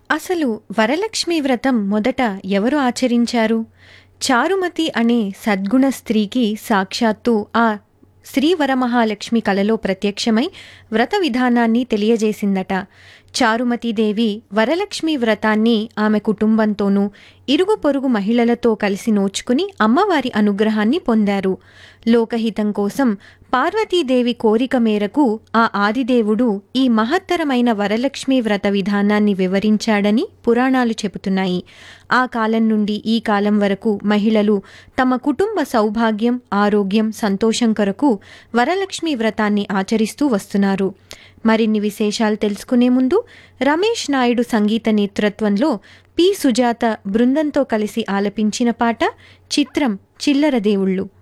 అసలు వరలక్ష్మి వ్రతం మొదట ఎవరు ఆచరించారు చారుమతి అనే సద్గుణ స్త్రీకి సాక్షాత్తు ఆ శ్రీ వరమహాలక్ష్మి కలలో ప్రత్యక్షమై వ్రత విధానాన్ని తెలియజేసిందట చారుమతీదేవి వరలక్ష్మి వ్రతాన్ని ఆమె కుటుంబంతోనూ ఇరుగు పొరుగు మహిళలతో కలిసి నోచుకుని అమ్మవారి అనుగ్రహాన్ని పొందారు లోకహితం కోసం పార్వతీదేవి కోరిక మేరకు ఆ ఆదిదేవుడు ఈ మహత్తరమైన వరలక్ష్మి వ్రత విధానాన్ని వివరించాడని పురాణాలు చెబుతున్నాయి ఆ కాలం నుండి ఈ కాలం వరకు మహిళలు తమ కుటుంబ సౌభాగ్యం ఆరోగ్యం సంతోషం కొరకు వరలక్ష్మి వ్రతాన్ని ఆచరిస్తూ వస్తున్నారు మరిన్ని విశేషాలు తెలుసుకునే ముందు రమేష్ నాయుడు సంగీత నేతృత్వంలో పి సుజాత బృందంతో కలిసి ఆలపించిన పాట చిత్రం చిల్లర దేవుళ్ళు